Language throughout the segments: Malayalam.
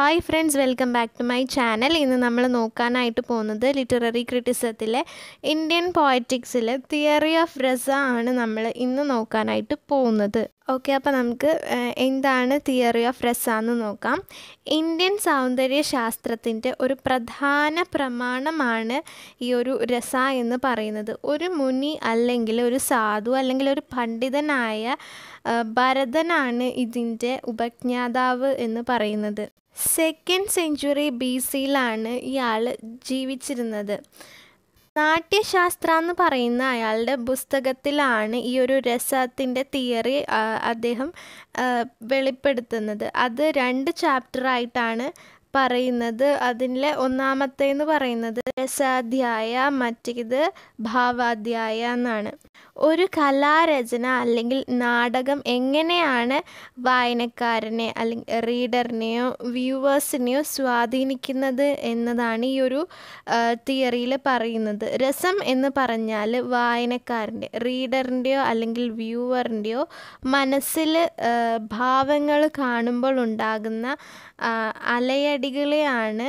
hi friends welcome back to my channel ഇന്ന് നമ്മൾ നോക്കാനായിട്ട് പോകുന്നത് ലിറ്റററി ക്രിറ്റിസത്തിലെ ഇന്ത്യൻ പോയറ്റിക്സിൽ തിയറി ഓഫ് രസ ആണ് നമ്മൾ ഇന്ന് നോക്കാനായിട്ട് പോകുന്നത് ഓക്കെ അപ്പോൾ നമുക്ക് ഏഹ്, എന്താണ് തിയറി ഓഫ് രസ എന്ന് നോക്കാം ഇന്ത്യൻ സൗന്ദര്യ ശാസ്ത്രത്തിൻ്റെ ഒരു പ്രധാന പ്രമാണമാണ് ഈ ഒരു രസ എന്ന് പറയുന്നത് ഒരു മുനി അല്ലെങ്കിൽ ഒരു സാധു അല്ലെങ്കിൽ ഒരു പണ്ഡിതനായ ആ, ഭരതനാണ് ഇതിൻ്റെ ഉപജ്ഞാതാവ് എന്ന് പറയുന്നത് സെക്കൻഡ് സെഞ്ചുറി ബി സിയിലാണ് ഇയാൾ ജീവിച്ചിരുന്നത് നാട്യശാസ്ത്ര എന്ന് പറയുന്ന അയാളുടെ പുസ്തകത്തിലാണ് ഈ ഒരു രസത്തിൻ്റെ തിയറി അദ്ദേഹം ആ, വെളിപ്പെടുത്തുന്നത് അത് രണ്ട് ചാപ്റ്ററായിട്ടാണ് പറയുന്നത് അതിലെ ഒന്നാമത്തേന്ന് പറയുന്നത് രസാധ്യായ മറ്റേത് ഭാവാധ്യായ എന്നാണ് ഒരു കലാരചന അല്ലെങ്കിൽ നാടകം എങ്ങനെയാണ് വായനക്കാരനെ അല്ലെങ്കിൽ റീഡറിനെയോ വ്യൂവേഴ്സിനെയോ സ്വാധീനിക്കുന്നത് എന്നതാണ് ഈ ഒരു തിയറിയിൽ പറയുന്നത് രസം എന്ന് പറഞ്ഞാൽ വായനക്കാരൻ്റെ റീഡറിൻ്റെയോ അല്ലെങ്കിൽ വ്യൂവറിൻ്റെയോ മനസ്സിൽ ഭാവങ്ങൾ കാണുമ്പോൾ ഉണ്ടാകുന്ന ആ, അലയടികളെയാണ്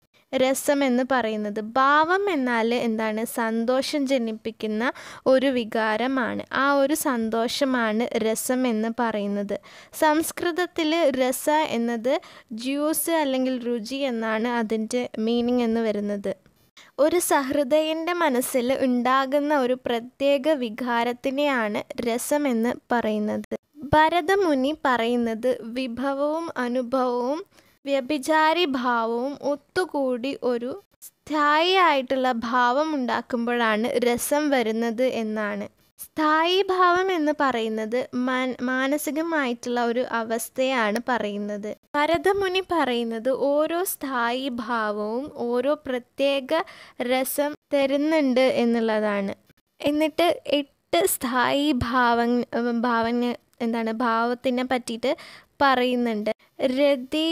രസം എന്ന് പറയുന്നത് ഭാവം എന്നാൽ എന്താണ് സന്തോഷം ജനിപ്പിക്കുന്ന ഒരു വികാരമാണ് ആ ഒരു സന്തോഷമാണ് രസം എന്ന് പറയുന്നത് സംസ്കൃതത്തിൽ രസ എന്നത് ജ്യൂസ് അല്ലെങ്കിൽ രുചി എന്നാണ് അതിൻ്റെ മീനിങ് എന്ന് വരുന്നത് ഒരു സഹൃദയൻ്റെ മനസ്സിൽ ഉണ്ടാകുന്ന ഒരു പ്രത്യേക വികാരത്തിനെയാണ് രസം എന്ന് പറയുന്നത് ഭരതമുനി പറയുന്നത് വിഭവവും അനുഭവവും വ്യഭിചാരി ഭാവവും ഒത്തുകൂടി ഒരു സ്ഥായി ആയിട്ടുള്ള ഭാവം ഉണ്ടാക്കുമ്പോഴാണ് രസം വരുന്നത് എന്നാണ് സ്ഥായി ഭാവം എന്ന് പറയുന്നത് മാൻ മാനസികമായിട്ടുള്ള ഒരു അവസ്ഥയാണ് പറയുന്നത് ഭരതമുനി പറയുന്നത് ഓരോ സ്ഥായി ഭാവവും ഓരോ പ്രത്യേക രസം തരുന്നുണ്ട് എന്നുള്ളതാണ് എന്നിട്ട് എട്ട് സ്ഥായി ഭാവ ഭാവന എന്താണ് ഭാവത്തിനെ പറ്റിയിട്ട് പറയുന്നുണ്ട് രതി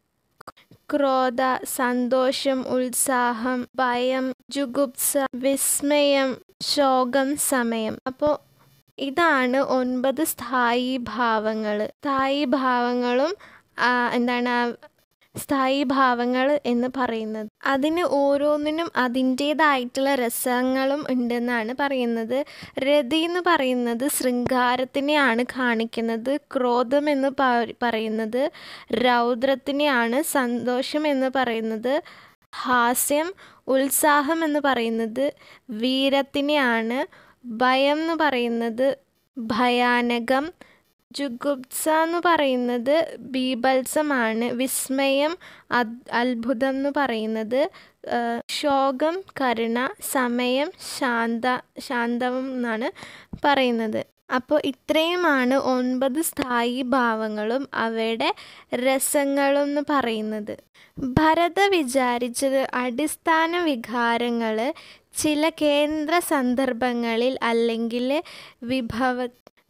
ക്രോധ സന്തോഷം ഉത്സാഹം ഭയം ജുഗുപ്സ വിസ്മയം ശോകം സമയം അപ്പോൾ ഇതാണ് ഒൻപത് സ്ഥായി ഭാവങ്ങൾ സ്ഥായി ഭാവങ്ങളും ആ, എന്താണ് ആ സ്ഥായി ഭാവങ്ങൾ എന്ന് പറയുന്നത് അതിന് ഓരോന്നിനും അതിൻ്റേതായിട്ടുള്ള രസങ്ങളും ഉണ്ടെന്നാണ് പറയുന്നത് രതി എന്ന് പറയുന്നത് ശൃംഗാരത്തിനെയാണ് കാണിക്കുന്നത് ക്രോധം എന്ന് പ- പറയുന്നത് രൗദ്രത്തിനെയാണ് സന്തോഷം എന്ന് പറയുന്നത് ഹാസ്യം ഉത്സാഹം എന്ന് പറയുന്നത് വീരത്തിനെയാണ് ഭയം എന്ന് പറയുന്നത് ഭയാനകം ജുഗുപ്സ എന്ന് പറയുന്നത് ബീഭത്സമാണ് വിസ്മയം അത് അത്ഭുതം എന്ന് പറയുന്നത് ആ, ശോകം കരുണ സമയം ശാന്ത ശാന്തവും എന്നാണ് പറയുന്നത് അപ്പോൾ ഇത്രയുമാണ് ഒൻപത് സ്ഥായി ഭാവങ്ങളും അവയുടെ രസങ്ങളും എന്ന് പറയുന്നത് ഭരത വിചാരിച്ചത് അടിസ്ഥാന വികാരങ്ങൾ ചില കേന്ദ്ര സന്ദർഭങ്ങളിൽ അല്ലെങ്കിൽ വിഭവ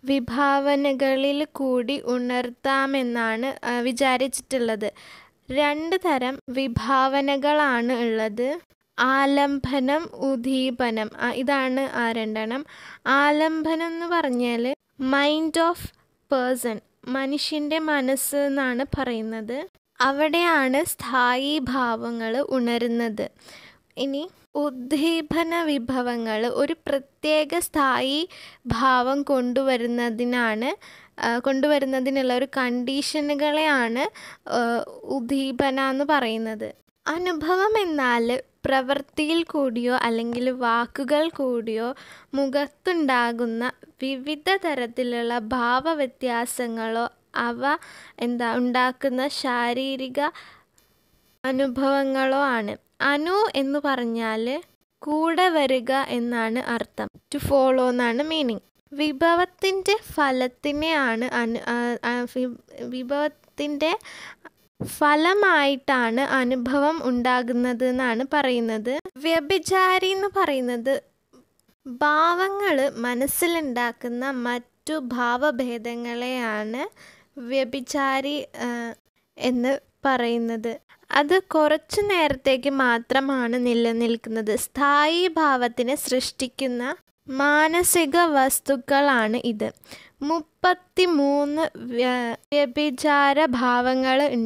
വിഭാവനകളിൽ കൂടി ഉണർത്താമെന്നാണ് ആ, വിചാരിച്ചിട്ടുള്ളത് രണ്ട് തരം വിഭാവനകളാണ് ഉള്ളത് ആലംബനം ഉദ്ദീപനം ആ, ഇതാണ് ആ രണ്ടെണ്ണം ആലംബനം എന്ന് പറഞ്ഞാൽ മൈൻഡ് ഓഫ് പേഴ്സൺ മനുഷ്യൻ്റെ മനസ്സ് എന്നാണ് പറയുന്നത് അവിടെയാണ് സ്ഥായി ഭാവങ്ങൾ ഉണരുന്നത് ഇനി ഉദ്ദീപന വിഭവങ്ങൾ ഒരു പ്രത്യേക സ്ഥായി ഭാവം കൊണ്ടുവരുന്നതിനാണ് ആ, കൊണ്ടുവരുന്നതിനുള്ള ഒരു കണ്ടീഷനുകളെയാണ് ആ, ഉദ്ദീപന എന്ന് പറയുന്നത് അനുഭവം എന്നാൽ പ്രവൃത്തിയിൽ കൂടിയോ അല്ലെങ്കിൽ വാക്കുകൾ കൂടിയോ മുഖത്തുണ്ടാകുന്ന വിവിധ തരത്തിലുള്ള ഭാവവ്യത്യാസങ്ങളോ അവ എന്താ ഉണ്ടാക്കുന്ന ശാരീരിക അനുഭവങ്ങളോ ആണ് അനു എന്ന് പറഞ്ഞാൽ കൂടെ വരിക എന്നാണ് അർത്ഥം ടു ഫോളോ എന്നാണ് മീനിങ് വിഭവത്തിൻ്റെ ഫലത്തിനെയാണ് അനു ആ- ആ വി- വിഭവത്തിൻ്റെ ഫലമായിട്ടാണ് അനുഭവം ഉണ്ടാകുന്നത് എന്നാണ് പറയുന്നത് വ്യഭിചാരി എന്ന് പറയുന്നത് ഭാവങ്ങൾ മനസ്സിലുണ്ടാക്കുന്ന മറ്റു ഭാവഭേദങ്ങളെയാണ് വ്യഭിചാരി ആ, എന്ന് പറയുന്നത് അത് കുറച്ചു നേരത്തേക്ക് മാത്രമാണ് നിലനിൽക്കുന്നത് സ്ഥായി ഭാവത്തിനെ സൃഷ്ടിക്കുന്ന മാനസിക വസ്തുക്കളാണ് ഇത് മുപ്പത്തി മൂന്ന് വ്യഭിചാര ഭാവങ്ങൾ ഉണ്ട്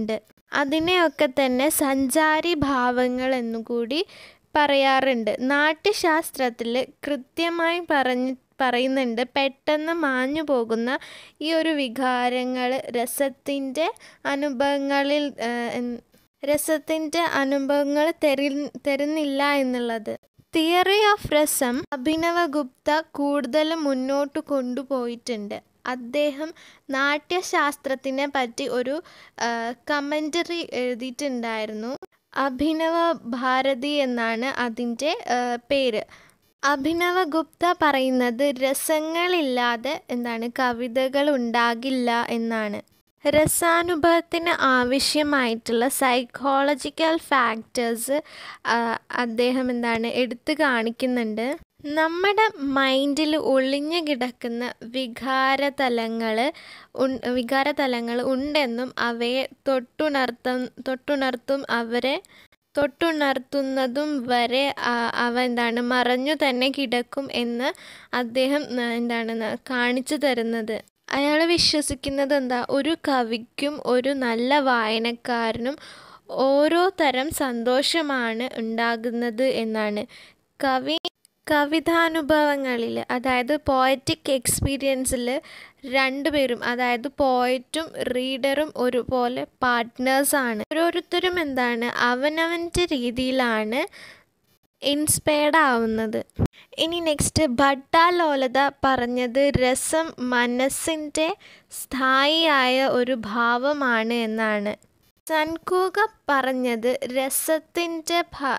അതിനെയൊക്കെ തന്നെ സഞ്ചാരി ഭാവങ്ങൾ എന്നുകൂടി പറയാറുണ്ട് നാട്യശാസ്ത്രത്തിൽ കൃത്യമായി പറഞ്ഞ് പറയുന്നുണ്ട് പെട്ടെന്ന് മാഞ്ഞു പോകുന്ന ഈ ഒരു വികാരങ്ങൾ രസത്തിൻ്റെ അനുഭവങ്ങളിൽ രസത്തിൻ്റെ അനുഭവങ്ങൾ തരി തരുന്നില്ല എന്നുള്ളത് തിയറി ഓഫ് രസം അഭിനവ ഗുപ്ത കൂടുതൽ മുന്നോട്ട് കൊണ്ടുപോയിട്ടുണ്ട് അദ്ദേഹം നാട്യശാസ്ത്രത്തിനെ പറ്റി ഒരു കമൻ്ററി എഴുതിയിട്ടുണ്ടായിരുന്നു അഭിനവ ഭാരതി എന്നാണ് അതിൻ്റെ പേര് അഭിനവ ഗുപ്ത പറയുന്നത് രസങ്ങളില്ലാതെ എന്താണ് കവിതകൾ ഉണ്ടാകില്ല എന്നാണ് രസാനുഭവത്തിന് ആവശ്യമായിട്ടുള്ള സൈക്കോളജിക്കൽ ഫാക്ടേഴ്സ് അദ്ദേഹം എന്താണ് എടുത്തു കാണിക്കുന്നുണ്ട് നമ്മുടെ മൈൻഡിൽ ഒളിഞ്ഞു കിടക്കുന്ന വികാരതലങ്ങൾ വികാരതലങ്ങൾ ഉണ്ടെന്നും അവയെ തൊട്ടുണർത്തും തൊട്ടുണർത്തും അവരെ തൊട്ടുണർത്തുന്നതും വരെ അവ എന്താണ് മറഞ്ഞു തന്നെ കിടക്കും എന്ന് അദ്ദേഹം എന്താണ് കാണിച്ചു തരുന്നത് അയാൾ വിശ്വസിക്കുന്നത് എന്താ ഒരു കവിക്കും ഒരു നല്ല വായനക്കാരനും ഓരോ തരം സന്തോഷമാണ് ഉണ്ടാകുന്നത് എന്നാണ് കവി കവിതാനുഭവങ്ങളിൽ അതായത് പോയറ്റിക് എക്സ്പീരിയൻസിൽ രണ്ടുപേരും അതായത് പോയറ്റും റീഡറും ഒരുപോലെ പാർട്ട്നേഴ്സാണ് ഓരോരുത്തരും എന്താണ് അവനവൻ്റെ രീതിയിലാണ് ഇൻസ്പയർഡ് ആവുന്നത് ഇനി നെക്സ്റ്റ് ഭട്ടാലോലത പറഞ്ഞത് രസം മനസ്സിൻ്റെ സ്ഥായിയായ ഒരു ഭാവമാണ് എന്നാണ് സൻകൂക പറഞ്ഞത് രസത്തിൻ്റെ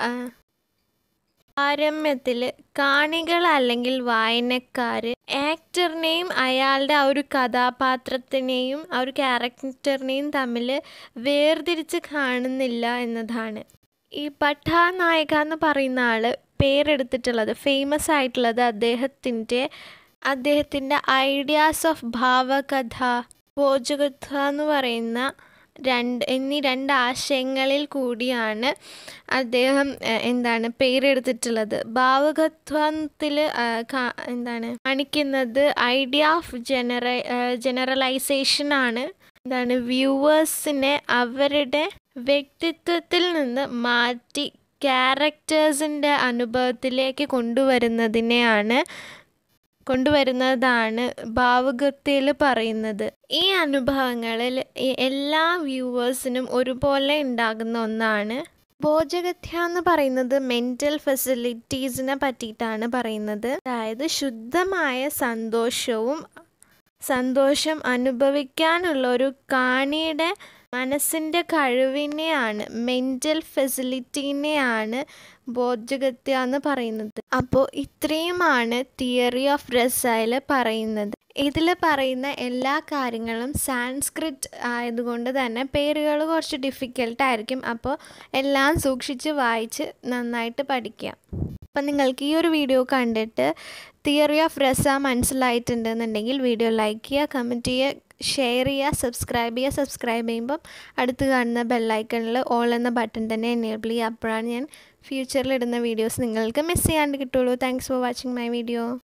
പാരമ്യത്തിൽ കാണികൾ അല്ലെങ്കിൽ വായനക്കാർ ആക്ടറിനെയും അയാളുടെ ആ ഒരു കഥാപാത്രത്തിനെയും ആ ഒരു ക്യാരക്ടറിനെയും തമ്മിൽ വേർതിരിച്ച് കാണുന്നില്ല എന്നതാണ് ഈ പഠാനായക എന്ന് പറയുന്ന ആൾ പേരെടുത്തിട്ടുള്ളത് ഫേമസ് ആയിട്ടുള്ളത് അദ്ദേഹത്തിൻ്റെ അദ്ദേഹത്തിൻ്റെ ഐഡിയാസ് ഓഫ് ഭാവകഥ ഭോജകഥ എന്ന് പറയുന്ന രണ്ട് എന്നീ രണ്ട് ആശയങ്ങളിൽ കൂടിയാണ് അദ്ദേഹം എന്താണ് പേരെടുത്തിട്ടുള്ളത് ഭാവകത്വത്തിൽ എന്താണ് കാണിക്കുന്നത് ഐഡിയ ഓഫ് ജനറ ജനറലൈസേഷൻ ആണ് എന്താണ് വ്യൂവേഴ്സിനെ അവരുടെ വ്യക്തിത്വത്തിൽ നിന്ന് മാറ്റി ക്യാരക്ടേഴ്സിൻ്റെ അനുഭവത്തിലേക്ക് കൊണ്ടുവരുന്നതിനെയാണ് കൊണ്ടുവരുന്നതാണ് ഭാവുകത്തിൽ പറയുന്നത് ഈ അനുഭവങ്ങളിൽ എല്ലാ വ്യൂവേഴ്സിനും ഒരുപോലെ ഉണ്ടാകുന്ന ഒന്നാണ് ബോധഗത്യ എന്ന് പറയുന്നത് മെൻ്റൽ ഫെസിലിറ്റീസിനെ പറ്റിയിട്ടാണ് പറയുന്നത് അതായത് ശുദ്ധമായ സന്തോഷവും സന്തോഷം അനുഭവിക്കാനുള്ള ഒരു കാണിയുടെ മനസ്സിൻ്റെ കഴിവിനെയാണ് മെൻ്റൽ ഫെസിലിറ്റീനെയാണ് ബോധഗത്യ എന്ന് പറയുന്നത് അപ്പോൾ ഇത്രയുമാണ് തിയറി ഓഫ് റസയിൽ പറയുന്നത് ഇതിൽ പറയുന്ന എല്ലാ കാര്യങ്ങളും സാൻസ്ക്രിറ്റ് ആയതുകൊണ്ട് തന്നെ പേരുകൾ കുറച്ച് ഡിഫിക്കൽട്ടായിരിക്കും അപ്പോൾ എല്ലാം സൂക്ഷിച്ച് വായിച്ച് നന്നായിട്ട് പഠിക്കുക അപ്പം നിങ്ങൾക്ക് ഈ ഒരു വീഡിയോ കണ്ടിട്ട് തിയറി ഓഫ് രസ മനസ്സിലായിട്ടുണ്ടെന്നുണ്ടെങ്കിൽ വീഡിയോ ലൈക്ക് ചെയ്യുക കമൻറ്റ് ചെയ്യുക ഷെയർ ചെയ്യുക സബ്സ്ക്രൈബ് ചെയ്യുക സബ്സ്ക്രൈബ് ചെയ്യുമ്പം അടുത്ത് കാണുന്ന ബെല്ലൈക്കണിൽ ഓൾ എന്ന ബട്ടൺ തന്നെ എനേബിൾ ചെയ്യുക അപ്പോഴാണ് ഞാൻ ഫ്യൂച്ചറിൽ ഇടുന്ന വീഡിയോസ് നിങ്ങൾക്ക് മിസ് ചെയ്യാണ്ട് കിട്ടുള്ളൂ thanks for watching my video